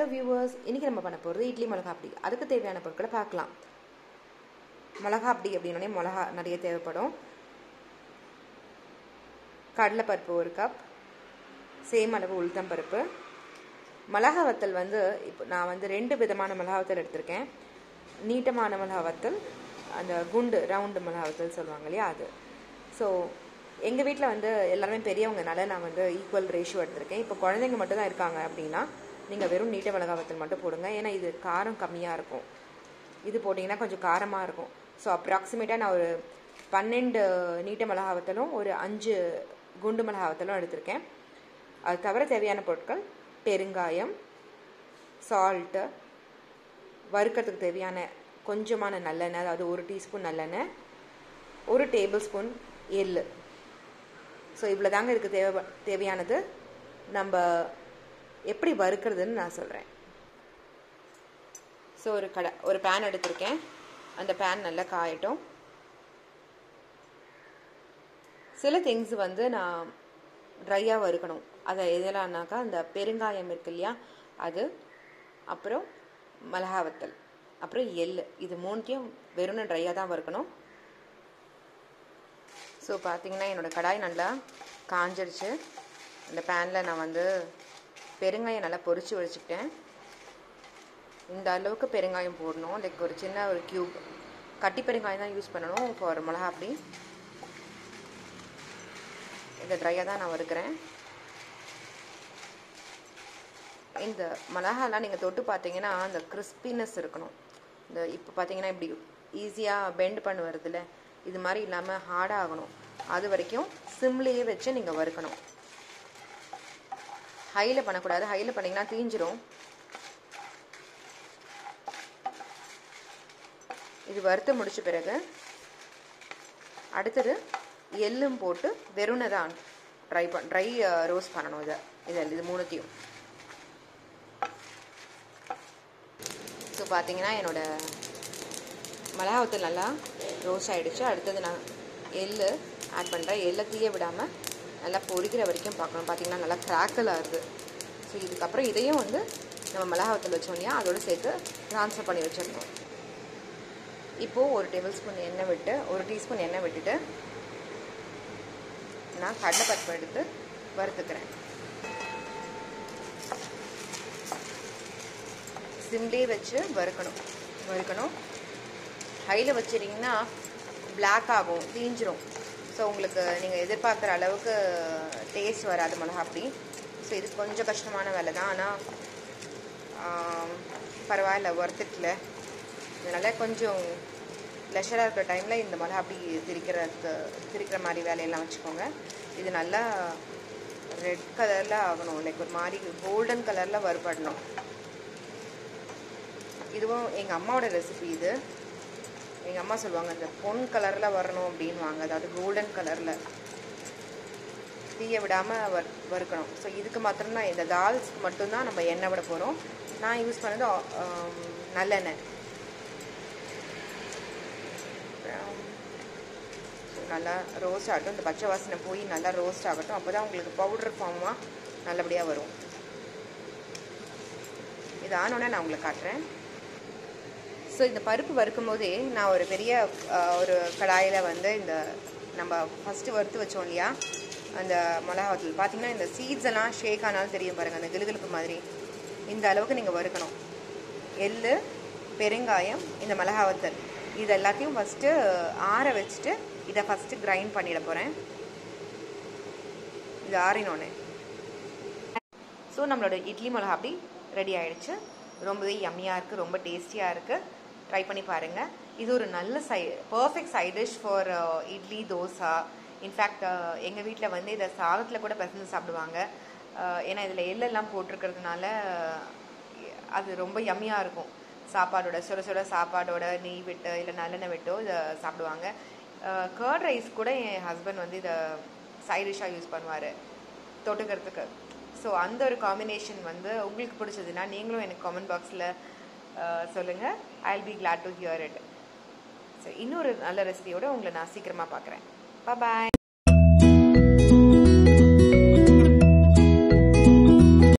hello viewers இன்றைக்கி நம்ம பண்ண போகிறது இட்லி மிளகா அப்படி அதுக்கு தேவையான பொருட்களை பார்க்கலாம் மிளகா அப்படி அப்படின்னோடனே மிளகா நிறைய தேவைப்படும் கடலைப்பருப்பு ஒரு கப் சேம் அளவு உளுத்தம்பருப்பு மிளகா வத்தல் வந்து இப்போ நான் வந்து ரெண்டு விதமான மிளகா வத்தல் எடுத்திருக்கேன் நீட்டமான மிளகா வத்தல் அந்த குண்டு ரவுண்டு மிளகா வத்தல் சொல்லுவாங்க இல்லையா அது ஸோ எங்கள் வீட்டில் வந்து எல்லாருமே பெரியவங்கனால நான் வந்து ஈக்குவல் ரேஷியோ எடுத்திருக்கேன் இப்போ குழந்தைங்க மட்டும் தான் இருக்காங்க அப்படின்னா நீங்கள் வெறும் நீட்ட மிளகா வத்தல் மட்டும் போடுங்க ஏன்னா இது காரம் கம்மியாக இருக்கும் இது போட்டிங்கன்னா கொஞ்சம் காரமாக இருக்கும் ஸோ அப்ராக்சிமேட்டாக நான் ஒரு பன்னெண்டு நீட்ட மிளகா வத்தலும் ஒரு அஞ்சு குண்டு மிளகா வத்தலும் எடுத்திருக்கேன் அது தவிர தேவையான பொருட்கள் பெருங்காயம் சால்ட்டு வறுக்கிறதுக்கு தேவையான கொஞ்சமான நல்லெண்ணெய் அதாவது ஒரு டீஸ்பூன் நல்லெண்ணெய் ஒரு டேபிள் ஸ்பூன் எள் ஸோ இவ்வளோ தாங்க இதுக்கு தேவை தேவையானது நம்ம எப்படி வறுக்கிறதுன்னு நான் சொல்கிறேன் ஸோ ஒரு கடை ஒரு பேன் எடுத்திருக்கேன் அந்த பேன் நல்லா காயட்டும் சில திங்ஸ் வந்து நான் ட்ரையாக வறுக்கணும் அதை எதெல்லாம்னாக்கா அந்த பெருங்காயம் இருக்கு இல்லையா அது அப்புறம் மிளகா வத்தல் அப்புறம் எள் இது மூணுத்தையும் வெறும் ட்ரையாக தான் வறுக்கணும் ஸோ பார்த்தீங்கன்னா என்னோடய கடாய் நல்லா காஞ்சிருச்சு அந்த பேனில் நான் வந்து பெருங்காயம் நல்லா பொரிச்சு வச்சுக்கிட்டேன் இந்த அளவுக்கு பெருங்காயம் போடணும் லைக் ஒரு சின்ன ஒரு க்யூப் கட்டி பெருங்காயம் தான் யூஸ் பண்ணணும் ஃபார் மிளகா அப்படி இந்த ட்ரையாக தான் நான் வறுக்கிறேன் இந்த மிளகாலாம் நீங்கள் தொட்டு பார்த்தீங்கன்னா அந்த கிறிஸ்பினஸ் இருக்கணும் இந்த இப்போ பார்த்தீங்கன்னா இப்படி ஈஸியாக பெண்ட் பண்ண வருதுல்ல இது மாதிரி இல்லாமல் ஹார்டாக ஆகணும் அது வரைக்கும் சிம்லேயே வச்சு நீங்கள் வறுக்கணும் ஹையில் பண்ணக்கூடாது ஹையில் பண்ணிங்கன்னா தீஞ்சிரும் இது வறுத்து முடிச்ச பிறகு அடுத்தது எள்ளும் போட்டு வெறுனை தான் ட்ரை பண் ட்ரை ரோஸ்ட் பண்ணணும் இதை இதில் இது மூணுத்தையும் ஸோ பார்த்தீங்கன்னா என்னோட மிளகாவத்தல் நல்லா ரோஸ்ட் ஆகிடுச்சு அடுத்தது நான் எள் ஆட் பண்ணுறேன் எள்ளை தீய விடாமல் நல்லா பொரிக்கிற வரைக்கும் பார்க்கணும் பார்த்தீங்கன்னா நல்லா கிராக்கல் ஆகுது ஸோ இதுக்கப்புறம் இதையும் வந்து நம்ம மிளகாவத்தல் வச்சோம் இல்லையா அதோடு சேர்த்து ட்ரான்ஸ்ஃபர் பண்ணி வச்சிடணும் இப்போது ஒரு டேபிள் ஸ்பூன் எண்ணெய் விட்டு ஒரு டீஸ்பூன் எண்ணெய் விட்டுட்டு நான் கடலைப்பருப்பு எடுத்து வறுத்துக்கிறேன் சிம்லேயே வச்சு வறுக்கணும் வறுக்கணும் ஹையில் வச்சிட்டிங்கன்னா பிளாக் ஆகும் தீஞ்சிரும் ஸோ உங்களுக்கு நீங்கள் எதிர்பார்க்குற அளவுக்கு டேஸ்ட் வராது மிளகா அப்படி ஸோ இது கொஞ்சம் கஷ்டமான வேலை தான் ஆனால் பரவாயில்ல ஒர்த்துக்கல அதனால் கொஞ்சம் லெஷராக இருக்கிற டைமில் இந்த மிளகா அப்படி திரிக்கிறதுக்கு திரிக்கிற மாதிரி வேலையெல்லாம் வச்சுக்கோங்க இது நல்லா ரெட் கலரில் ஆகணும் லைக் ஒரு மாதிரி கோல்டன் கலரில் வறுபடணும் இதுவும் எங்கள் அம்மாவோட ரெசிபி இது எங்கள் அம்மா சொல்லுவாங்க இந்த பொன் கலரில் வரணும் அப்படின்வாங்க அதாவது கோல்டன் கலரில் தீய விடாமல் வர் வறுக்கணும் ஸோ இதுக்கு மாத்திரம்தான் இந்த தால்ஸ்க்கு மட்டும்தான் நம்ம எண்ணெய் விட போகிறோம் நான் யூஸ் பண்ணது நல்லெண்ணெய் நல்லா ரோஸ்ட் ஆகட்டும் இந்த பச்சை வாசனை போய் நல்லா ரோஸ்ட் ஆகட்டும் அப்போ தான் உங்களுக்கு பவுடர் ஃபார்மாக நல்லபடியாக வரும் இது ஆனோடனே நான் உங்களுக்கு காட்டுறேன் ஸோ இந்த பருப்பு வறுக்கும் போதே நான் ஒரு பெரிய ஒரு கடாயில் வந்து இந்த நம்ம ஃபஸ்ட்டு வறுத்து வச்சோம் இல்லையா அந்த மிளகாத்தூள் பார்த்தீங்கன்னா இந்த சீட்ஸ் எல்லாம் ஷேக் ஆனாலும் தெரியும் பாருங்கள் அந்த கிளுகிழுப்பு மாதிரி இந்த அளவுக்கு நீங்கள் வறுக்கணும் எள் பெருங்காயம் இந்த மிளகாவத்தல் இது எல்லாத்தையும் ஃபஸ்ட்டு ஆற வச்சுட்டு இதை ஃபஸ்ட்டு கிரைண்ட் பண்ணிட போகிறேன் இது ஆறினோன்னு ஸோ நம்மளோட இட்லி மிளகா அப்படி ரெடி ஆகிடுச்சு ரொம்பவே யம்மியாக இருக்குது ரொம்ப டேஸ்டியாக இருக்குது ட்ரை பண்ணி பாருங்கள் இது ஒரு நல்ல சை perfect side dish for idli dosa in fact எங்கள் வீட்டில் வந்து இதை சாதத்தில் கூட பிசைஞ்சு சாப்பிடுவாங்க ஏன்னா இதில் எள்ளெல்லாம் போட்டிருக்கிறதுனால அது ரொம்ப யம்மியாக இருக்கும் சாப்பாடோட சுட சுட சாப்பாடோட நெய் விட்டு இல்லை நல்லெண்ணெய் விட்டோ இதை சாப்பிடுவாங்க கர்ட் ரைஸ் கூட என் ஹஸ்பண்ட் வந்து இதை சைட் டிஷ்ஷாக யூஸ் பண்ணுவார் தொட்டுக்கிறதுக்கு ஸோ அந்த ஒரு காம்பினேஷன் வந்து உங்களுக்கு பிடிச்சதுன்னா நீங்களும் எனக்கு காமெண்ட் பாக்ஸில் சொல்லுங்கள் I will be glad to hear it so இன்னொரு நல்ல ரெசிபியோடு உங்களை நான் சீக்கிரமாக பார்க்குறேன் பாய்